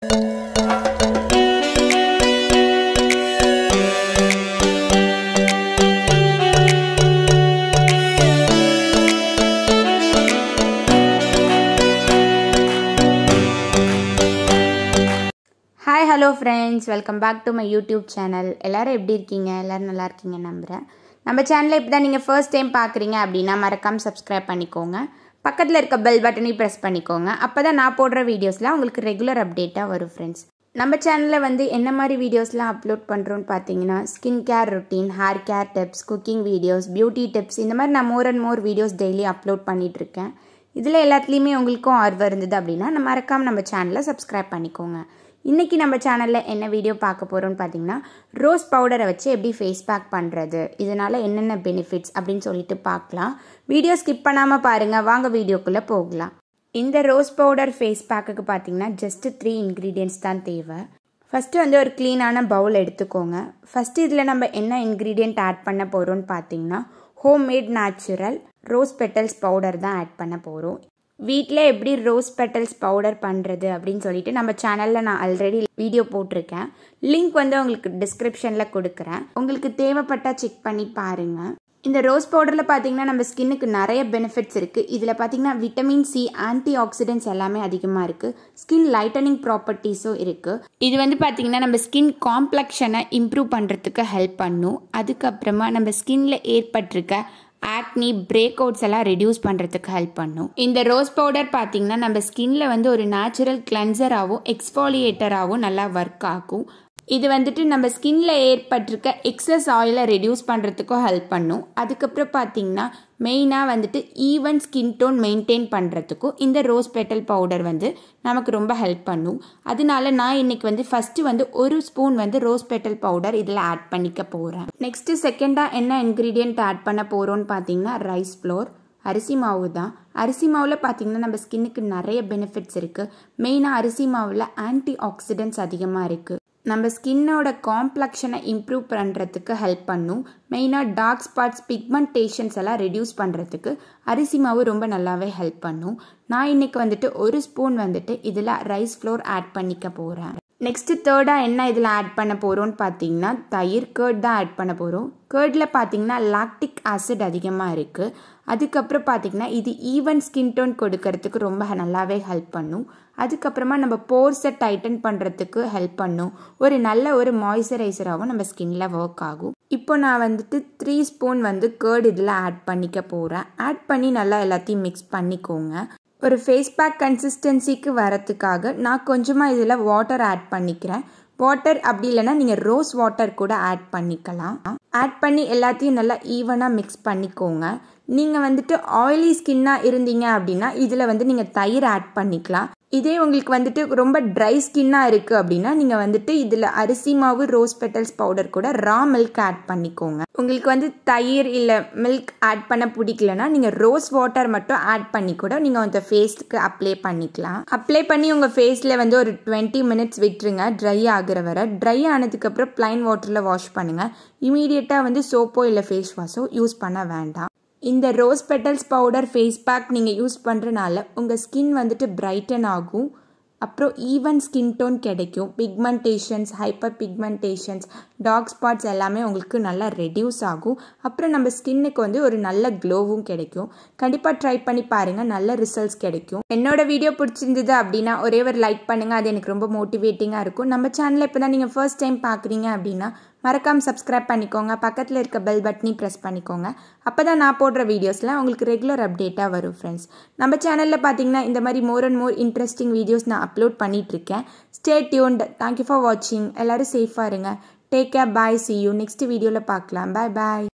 hi hello friends welcome back to my YouTube channel எல்லோரும் எப்படி இருக்கீங்க எல்லோரும் நல்லா இருக்கீங்க நம்புகிறேன் நம்ம சேனலை இப்போ தான் நீங்கள் ஃபர்ஸ்ட் டைம் பார்க்குறீங்க அப்படின்னா மறக்காமல் சப்ஸ்கிரைப் பண்ணிக்கோங்க பக்கத்தில் இருக்க பெல் பட்டனையும் ப்ரெஸ் பண்ணிக்கோங்க அப்போ தான் நான் போடுற வீடியோஸ்லாம் உங்களுக்கு ரெகுலர் அப்டேட்டாக வரும் ஃப்ரெண்ட்ஸ் நம்ம சேனலில் வந்து என்ன மாதிரி வீடியோஸ்லாம் அப்லோட் பண்ணுறோன்னு பார்த்தீங்கன்னா skin care routine hair care tips cooking videos beauty tips இந்த மாதிரி நான் more and more videos daily upload பண்ணிகிட்ருக்கேன் இதில் எல்லாத்துலேயுமே உங்களுக்கும் ஆர்வம் இருந்தது அப்படின்னா நம்ம மறக்காமல் நம்ம சேனலை சப்ஸ்கிரைப் பண்ணிக்கோங்க இன்றைக்கி நம்ம சேனலில் என்ன வீடியோ பார்க்க போகிறோம்னு பார்த்தீங்கன்னா ரோஸ் பவுடரை வச்சு எப்படி ஃபேஸ் பேக் பண்ணுறது இதனால் என்னென்ன பெனிஃபிட்ஸ் அப்படின்னு சொல்லிட்டு பார்க்கலாம் வீடியோ ஸ்கிப் பண்ணாமல் பாருங்கள் வாங்க வீடியோக்குள்ளே போகலாம் இந்த ரோஸ் பவுடர் ஃபேஸ் பேக்குக்கு பார்த்தீங்கன்னா ஜஸ்ட்டு த்ரீ இன்க்ரீடியன்ட்ஸ் தான் தேவை ஃபஸ்ட்டு வந்து ஒரு க்ளீனான பவுல் எடுத்துக்கோங்க ஃபஸ்ட்டு இதில் நம்ம என்ன இன்க்ரீடியண்ட் ஆட் பண்ண போகிறோம்னு பார்த்தீங்கன்னா home made natural rose petals powder தான் ஆட் பண்ண போகிறோம் வீட்டில் எப்படி ரோஸ் பெட்டல்ஸ் பவுடர் பண்ணுறது அப்படின்னு சொல்லிட்டு நம்ம சேனலில் நான் ஆல்ரெடி வீடியோ போட்டிருக்கேன் லிங்க் வந்து உங்களுக்கு டிஸ்கிரிப்ஷனில் கொடுக்குறேன் உங்களுக்கு தேவைப்பட்டால் செக் பண்ணி பாருங்கள் இந்த ரோஸ் பவுடரில் பார்த்தீங்கன்னா நம்ம ஸ்கின்னுக்கு நிறைய பெனிஃபிட்ஸ் இருக்குது இதில் பார்த்தீங்கன்னா விட்டமின் சி ஆன்டி ஆக்சிடென்ட்ஸ் எல்லாமே அதிகமாக இருக்குது ஸ்கின் லைட்டனிங் ப்ராப்பர்ட்டிஸும் இருக்குது இது வந்து பார்த்தீங்கன்னா நம்ம ஸ்கின் காம்ப்ளெக்ஷனை இம்ப்ரூவ் பண்ணுறதுக்கு ஹெல்ப் பண்ணும் அதுக்கப்புறமா நம்ம ஸ்கின்ல ஏற்பட்டிருக்க ஆக்னி பிரேக் அவுட்ஸ் எல்லாம் ரெடியூஸ் பண்ணுறதுக்கு ஹெல்ப் பண்ணும் இந்த ரோஸ் பவுடர் பார்த்தீங்கன்னா நம்ம ஸ்கின்ல வந்து ஒரு நேச்சுரல் கிளென்சராகவும் எக்ஸ்ஃபாலியேட்டராகவும் நல்லா ஒர்க் ஆகும் இது வந்துட்டு நம்ம ஸ்கின்ல ஏற்பட்டிருக்க எக்ஸஸ் ஆயிலை ரெடியூஸ் பண்ணுறதுக்கும் ஹெல்ப் பண்ணும் அதுக்கப்புறம் பார்த்தீங்கன்னா மெயினாக வந்துட்டு ஈவன் ஸ்கின் டோன் மெயின்டைன் பண்ணுறதுக்கும் இந்த ரோஸ் பெட்டல் பவுடர் வந்து நமக்கு ரொம்ப ஹெல்ப் பண்ணும் அதனால நான் இன்னைக்கு வந்து ஃபஸ்ட்டு வந்து ஒரு ஸ்பூன் வந்து ரோஸ் பெட்டல் பவுடர் இதில் ஆட் பண்ணிக்க போகிறேன் நெக்ஸ்ட்டு செகண்டாக என்ன இன்க்ரீடியன்ட் ஆட் பண்ண போகிறோன்னு பார்த்தீங்கன்னா ரைஸ் ஃப்ளோர் அரிசி மாவு தான் அரிசி மாவில் பார்த்தீங்கன்னா நம்ம ஸ்கின்னுக்கு நிறைய பெனிஃபிட்ஸ் இருக்குது மெயினாக அரிசி மாவில் ஆன்டி ஆக்சிடென்ட்ஸ் அதிகமாக இருக்குது நம்ம ஸ்கின்னோட காம்ப்ளெக்ஷனை இம்ப்ரூவ் பண்ணுறதுக்கு ஹெல்ப் பண்ணும் மெயினாக டார்க் ஸ்பாட்ஸ் பிக்மெண்டேஷன்ஸ் எல்லாம் ரெடியூஸ் பண்ணுறதுக்கு அரிசி மாவு ரொம்ப நல்லாவே ஹெல்ப் பண்ணும் நான் இன்னைக்கு வந்துட்டு ஒரு ஸ்பூன் வந்துட்டு இதில் ரைஸ் ஃப்ளோர் ஆட் பண்ணிக்க போகிறேன் நெக்ஸ்ட்டு தேர்டாக என்ன இதில் ஆட் பண்ண போகிறோம்னு பார்த்தீங்கன்னா தயிர் கேர்ட் தான் ஆட் பண்ண போகிறோம் கேர்டில் பார்த்தீங்கன்னா லாக்டிக் ஆசிட் அதிகமாக இருக்குது அதுக்கப்புறம் பார்த்தீங்கன்னா இது ஈவன் ஸ்கின் டோன் கொடுக்கறதுக்கு ரொம்ப நல்லாவே ஹெல்ப் பண்ணும் அதுக்கப்புறமா நம்ம போர்ஸை டைட்டன் பண்ணுறதுக்கு ஹெல்ப் பண்ணும் ஒரு நல்ல ஒரு மாய்ஸ்சரைசராகவும் நம்ம ஸ்கின்ல ஒர்க் ஆகும் இப்போ நான் வந்துட்டு த்ரீ ஸ்பூன் வந்து கேர்டு இதில் ஆட் பண்ணிக்க போகிறேன் ஆட் பண்ணி நல்லா எல்லாத்தையும் மிக்ஸ் பண்ணிக்கோங்க ஒரு ஃபேஸ் பேக் கன்சிஸ்டன்சிக்கு வரத்துக்காக நான் கொஞ்சமாக இதில் வாட்டர் ஆட் பண்ணிக்கிறேன் வாட்டர் அப்படி இல்லைன்னா நீங்கள் ரோஸ் வாட்டர் கூட ஆட் பண்ணிக்கலாம் ஆட் பண்ணி எல்லாத்தையும் நல்லா ஈவனாக மிக்ஸ் பண்ணிக்கோங்க நீங்கள் வந்துட்டு ஆயிலி ஸ்கின்னாக இருந்தீங்க அப்படின்னா இதில் வந்து நீங்கள் தயிர் ஆட் பண்ணிக்கலாம் இதே உங்களுக்கு வந்துட்டு ரொம்ப ட்ரை ஸ்கின்னாக இருக்குது அப்படின்னா நீங்கள் வந்துட்டு இதில் அரிசி மாவு ரோஸ் பெட்டல்ஸ் பவுடர் கூட ரா மில்க் ஆட் பண்ணிக்கோங்க உங்களுக்கு வந்து தயிர் இல்லை மில்க் ஆட் பண்ண பிடிக்கலனா நீங்கள் ரோஸ் வாட்டர் மட்டும் ஆட் பண்ணி கூட நீங்கள் அந்த ஃபேஸ்க்கு அப்ளை பண்ணிக்கலாம் அப்ளை பண்ணி உங்கள் ஃபேஸில் வந்து ஒரு டுவெண்ட்டி மினிட்ஸ் விட்டுருங்க ட்ரை ஆகிற வரை ட்ரை ஆனதுக்கப்புறம் ப்ளைன் வாட்டரில் வாஷ் பண்ணுங்கள் இமீடியட்டாக வந்து சோப்போ இல்லை ஃபேஸ் வாஷோ யூஸ் பண்ண வேண்டாம் இந்த rose petals powder face pack நீங்கள் யூஸ் பண்ணுறனால உங்கள் ஸ்கின் வந்துட்டு பிரைட்டன் ஆகும் அப்புறம் ஈவன் ஸ்கின் டோன் கிடைக்கும் pigmentations hyper pigmentations dark spots எல்லாமே உங்களுக்கு நல்லா ரெடியூஸ் ஆகும் அப்புறம் நம்ம ஸ்கின்னுக்கு வந்து ஒரு நல்ல க்ளோவும் கிடைக்கும் கண்டிப்பாக ட்ரை பண்ணி பாருங்கள் நல்ல ரிசல்ட்ஸ் கிடைக்கும் என்னோட வீடியோ பிடிச்சிருந்தது அப்படின்னா ஒரே ஒரு லைக் பண்ணுங்கள் அது எனக்கு ரொம்ப மோட்டிவேட்டிங்காக இருக்கும் நம்ம சேனலில் இப்போ தான் நீங்கள் ஃபர்ஸ்ட் டைம் பார்க்குறீங்க அப்படின்னா மறக்காமல் சப்ஸ்கிரைப் பண்ணிக்கோங்க பக்கத்தில் இருக்க பெல் பட்டனையும் ப்ரெஸ் பண்ணிக்கோங்க அப்போ தான் நான் போடுற வீடியோஸ்லாம் உங்களுக்கு ரெகுலர் அப்டேட்டாக வரும் ஃப்ரெண்ட்ஸ் நம்ம சேனலில் பார்த்தீங்கன்னா இந்த மாதிரி more and more interesting videos நான் அப்லோட் பண்ணிகிட்ருக்கேன் ஸ்டே டியூன்ட் தேங்க்யூ ஃபார் வாட்சிங் எல்லோரும் சேஃபாக இருங்க take care bye see you next வீடியோவில் பார்க்கலாம் பாய் பாய்